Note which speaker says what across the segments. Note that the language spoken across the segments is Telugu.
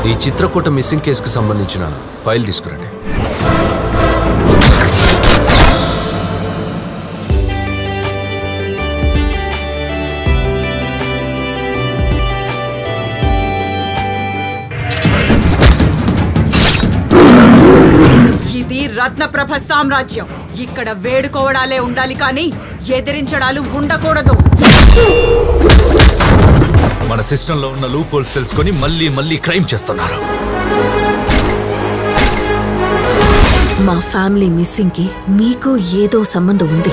Speaker 1: ఈ చిత్రకూట మిస్సింగ్ కేసుకు సంబంధించిన ఫైల్ తీసుకురండి
Speaker 2: ఇది రత్నప్రభ సామ్రాజ్యం ఇక్కడ వేడుకోవడాలే ఉండాలి కానీ ఎదిరించడాలు ఉండకూడదు
Speaker 1: మన సిస్టంలో ఉన్న లూప్ హోల్స్ తెలుసుకొని మళ్ళీ మళ్ళీ క్రైమ్ చేస్తున్నారు
Speaker 3: మా ఫ్యామిలీ మిస్సింగ్ కి మీకు ఏదో సంబంధం ఉంది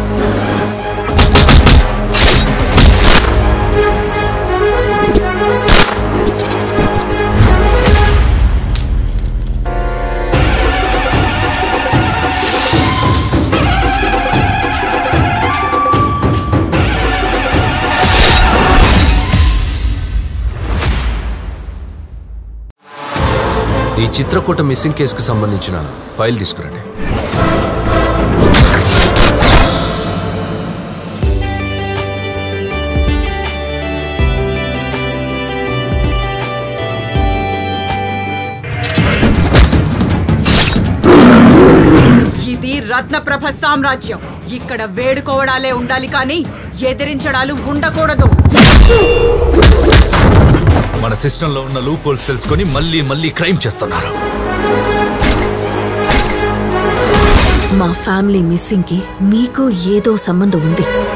Speaker 1: ఈ చిత్రకూట మిస్సింగ్ కేసుకు సంబంధించిన ఫైల్ తీసుకురండి
Speaker 2: ఇది రత్నప్రభ సామ్రాజ్యం ఇక్కడ వేడుకోవడాలే ఉండాలి కానీ ఎదిరించడాలు ఉండకూడదు
Speaker 1: మన సిస్టంలో ఉన్న లూప్ హోల్స్ తెలుసుకొని మళ్ళీ మళ్ళీ క్రైమ్ చేస్తున్నారు
Speaker 3: మా ఫ్యామిలీ మిస్సింగ్ కి మీకు ఏదో సంబంధం ఉంది